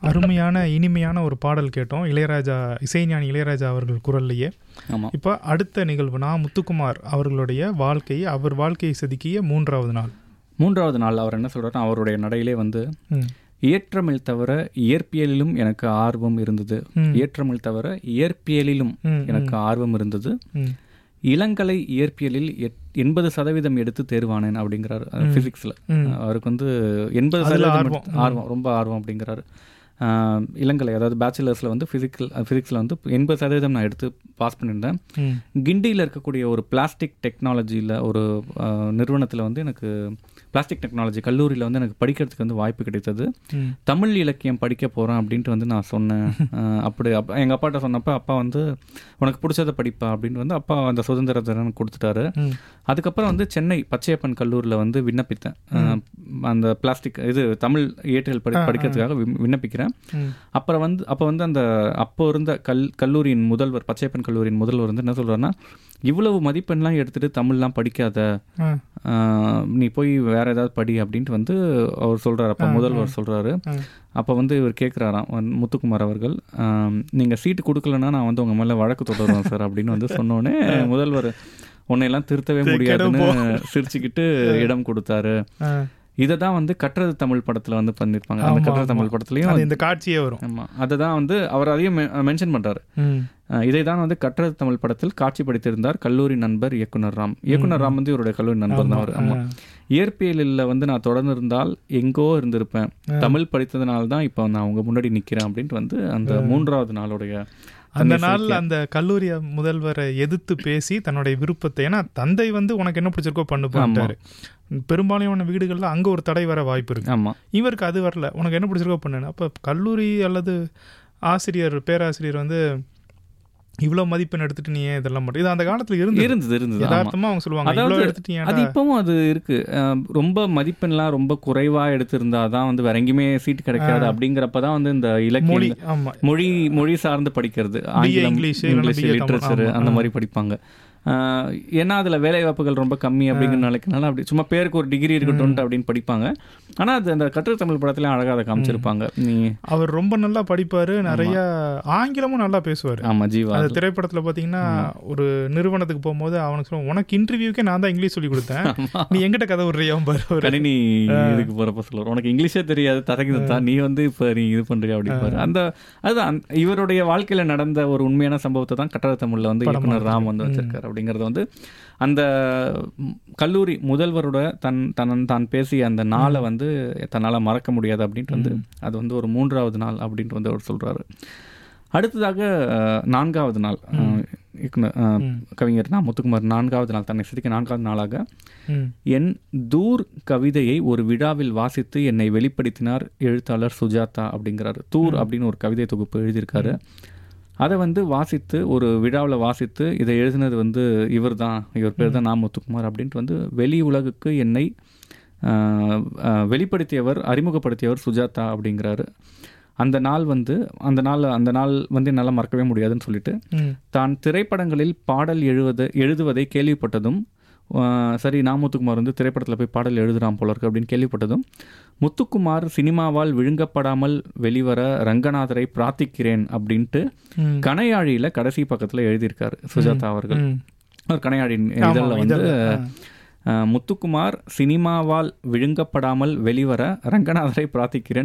அருமையான இனிமையான ஒரு பாடல் கேட்டோம் இளையராஜா இசைஞானி இளையராஜா அவர்கள் குரல்லையே ஆமாம் இப்போ அடுத்த நிகழ்வு நான் முத்துக்குமார் அவர்களுடைய வாழ்க்கை அவர் வாழ்க்கையை செதுக்கிய மூன்றாவது நாள் மூன்றாவது நாள் அவர் என்ன சொல்றாருன்னா அவருடைய நடையிலே வந்து ம். இயற்றமிழ் தவிர இயற்பியலிலும் எனக்கு ஆர்வம் இருந்தது ம். இயற்றமிழ் தவிர இயற்பியலிலும் ம், எனக்கு ஆர்வம் இருந்தது ம். இளங்கலை இயற்பியலில் எட்- எண்பது சதவீதம் எடுத்து தேர்வானேன் அப்படிங்கிறாரு ஃபிசிக்ஸில் ம். அவருக்கு வந்து எண்பது அதுல சதவீதம் ஆர்வம். எடுத்து- ஆர்வம் ரொம்ப ஆர்வம் அப்படிங்கிறாரு ஆஹ் இளங்கலை அதாவது பேச்சுலர்ஸில் வந்து ஃபிசிக்கல் ஃபிசிக்ஸில் வந்து எண்பது சதவீதம் நான் எடுத்து பாஸ் பண்ணியிருந்தேன் ம். கிண்டியில் இருக்கக்கூடிய ஒரு பிளாஸ்டிக் டெக்னாலஜியில் ஒரு நிறுவனத்தில் வந்து எனக்கு பிளாஸ்டிக் டெக்னாலஜி கல்லூரியில் வந்து எனக்கு படிக்கிறதுக்கு வந்து வாய்ப்பு கிடைத்தது ம். தமிழ் இலக்கியம் படிக்க போகிறேன் அப்படின்ட்டு வந்து நான் சொன்னேன் அஹ் அப்படி அப்பா எங்கள் அப்பாட்ட சொன்னப்போ அப்பா வந்து உனக்கு பிடிச்சதை படிப்பா அப்படின்னு வந்து அப்பா அந்த சுதந்திரத்தை எனக்கு கொடுத்துட்டாரு ம். அதுக்கப்புறம் வந்து சென்னை பச்சையப்பன் கல்லூரியில் வந்து விண்ணப்பித்தேன் அஹ் அந்த பிளாஸ்டிக் இது தமிழ் இயற்றியல் படி படிக்கிறதுக்காக வி- விண்ணப்பிக்கிறேன் ம். அப்புறம் வந்து அப்போ வந்து அந்த அப்போ இருந்த கல் கல்லூரியின் முதல்வர் பச்சையப்பன் கல்லூரியின் முதல்வர் வந்து என்ன சொல்றாருன்னா இவ்வளவு மதிப்பெண்லாம் எடுத்துட்டு தமிழ்லாம் படிக்காத ஆ. ஆஹ், நீ போய் வேற ஏதாவது படி அப்படின்ட்டு வந்து அவர் சொல்றாரு அப்போ முதல்வர் சொல்றாரு ஆ. அப்போ வந்து இவர் கேட்குறாராம் முத்துக்குமார் அவர்கள் ஆம், நீங்க சீட்டு கொடுக்கலன்னா நான் வந்து உங்க மேல வழக்கு தொடருவேன் சார் அப்படின்னு வந்து சொன்னோடனே முதல்வர் உன்னையெல்லாம் திருத்தவே முடியாதுன்னு சிரிச்சுக்கிட்டு இடம் கொடுத்தாரு ஆ. இதை தான் வந்து கட்டுறது தமிழ் படத்துல வந்து பண்ணியிருப்பாங்க அந்த ஆமா, கட்டுறது ஆமா. தமிழ் படத்துலயும் அது இந்த காட்சியே வரும் ஆமா அதை தான் வந்து அவர் அதையும் மென்ஷன் பண்றாரு ம். அஹ் இதை தான் வந்து கட்டுறது தமிழ் படத்தில் காட்சிப்படுத்தியிருந்தார் கல்லூரி நண்பர் இயக்குனர் ராம் இயக்குனர் ராம் வந்து இவருடைய கல்லூரி நண்பர் தான் அவர் ஆமா ஆ. இயற்பியலில் வந்து நான் தொடர்ந்து இருந்தால் எங்கோ இருந்திருப்பேன் தமிழ் படித்ததுனால தான் இப்போ நான் உங்க முன்னாடி நிக்கிறேன் அப்படின்ட்டு வந்து அந்த மூன்றாவது நாளுடைய அந்த நாள் அந்த கல்லூரி முதல்வரை எதிர்த்து பேசி தன்னுடைய விருப்பத்தை ஏன்னா தந்தை வந்து உனக்கு என்ன பிடிச்சிருக்கோ பண்ணு பண்ணிட்டாரு பெரும்பாலான வீடுகள்ல அங்க ஒரு தடை வர வாய்ப்பு இருக்கு ஆமா இவருக்கு அது வரல உனக்கு என்ன பிடிச்சிருக்கோ பண்ணு அப்ப கல்லூரி அல்லது ஆசிரியர் பேராசிரியர் வந்து இவ்வளவு மதிப்பெண் எடுத்துட்டு நீ ஏன் இதெல்லாம் மட்டும் இது அந்த காலத்துல இருந்து இருந்தது இருந்தது ஆமா யதார்த்தமா அவங்க சொல்லுவாங்க அதாவது இவ்வளவு எடுத்துட்டீங்க அது இப்பவும் அது இருக்கு அஹ் ரொம்ப மதிப்பெண்லாம் ரொம்ப குறைவா எடுத்திருந்தா தான் வந்து வேற எங்கேயுமே சீட் கிடைக்காது அப்படிங்கிறப்ப தான் வந்து இந்த மொழி இலக்கியம் ஆமா மொழி மொழி சார்ந்து படிக்கிறது ஆங்கிலம் இங்கிலீஷ், இல்லைன்னா இங்கிலீஷ் BA தமிழ், லிட்ரேச்சர் ஆமா, அந்த ஆ. மாதிரி படிப்பாங்க ஆஹ் ஏன்னா அதுல வேலை வாய்ப்புகள் ரொம்ப கம்மி அப்படிங்கிற நிலைக்குனால அப்படி சும்மா பேருக்கு ஒரு டிகிரி இருக்கட்டும் அப்படின்னு படிப்பாங்க ஆனா அது அந்த கற்று தமிழ் படத்துல அழகா அதை காமிச்சிருப்பாங்க நீ அவர் ரொம்ப நல்லா படிப்பாரு நிறைய ஆங்கிலமும் நல்லா பேசுவாரு ஆமா ஜீவா அந்த திரைப்படத்துல பாத்தீங்கன்னா ஒரு நிறுவனத்துக்கு போகும்போது அவனுக்கு சொல்லுவான் உனக்கு இன்டர்வியூக்கே நான் தான் இங்கிலீஷ் சொல்லி கொடுத்தேன் நீ எங்கிட்ட கதை விடுறியாவும் பாரு அவரு. கணினி இதுக்கு போறப்ப சொல்லுவார் உனக்கு இங்கிலீஷே தெரியாது தரங்குதான் நீ வந்து இப்ப நீ இது பண்றியா அப்படின்னு அந்த அதுதான் இவருடைய வாழ்க்கையில நடந்த ஒரு உண்மையான சம்பவத்தை தான் கட்டட தமிழ்ல வந்து இயக்குனர் ராம் வந்து வச்சிருக்காரு அப்படிங்கறது வந்து அந்த ம், கல்லூரி முதல்வரோட தன் தன் தான் பேசிய அந்த நாளை வந்து தன்னால மறக்க முடியாது அப்படின்ட்டு வந்து அது வந்து ஒரு மூன்றாவது நாள் அப்படின்ட்டு வந்து அவர் சொல்றாரு அடுத்ததாக அஹ், நான்காவது நாள் அஹ், இயக்குனர் அஹ், கவிஞர் நான் முத்துக்குமார் நான்காவது நாள் தன்னை சிரிக்க நான்காவது நாளாக ம். என் தூர் கவிதையை ஒரு விழாவில் வாசித்து என்னை வெளிப்படுத்தினார் எழுத்தாளர் சுஜாதா அப்படிங்கிறாரு தூர் அப்படின்னு ஒரு கவிதை தொகுப்பு எழுதியிருக்காரு அதை வந்து வாசித்து ஒரு விழாவில் வாசித்து இதை எழுதினது வந்து இவர் தான் இவர் பேர் தான் நான் முத்துக்குமார் அப்படின்ட்டு வந்து வெளி உலகுக்கு என்னை ஆஹ், ஆஹ், வெளிப்படுத்தியவர் அறிமுகப்படுத்தியவர் சுஜாதா அப்படிங்கிறாரு அந்த நாள் வந்து அந்த நாள் அந்த நாள் வந்து என்னால் மறக்கவே முடியாதுன்னு சொல்லிட்டு ம். தான் திரைப்படங்களில் பாடல் எழுவது எழுதுவதை கேள்விப்பட்டதும் ஆஹ், சரி நான் முத்துக்குமார் வந்து திரைப்படத்தில் போய் பாடல் எழுதுறான் போல இருக்கு அப்படின்னு கேள்விப்பட்டதும் முத்துக்குமார் சினிமாவால் விழுங்கப்படாமல் வெளிவர ரங்கநாதரை பிரார்த்திக்கிறேன் அப்படின்ட்டு ம். கனையாழியில் கடைசி பக்கத்தில் எழுதியிருக்காரு சுஜாதா அவர்கள் ம். ஒரு கனையாழியின் ஆமா, இதழில் வந்து இதழ்ல, ஆ. ஆஹ், முத்துக்குமார் சினிமாவால் விழுங்கப்படாமல் வெளிவர ரங்கநாதரை பிரார்த்திக்கிறேன்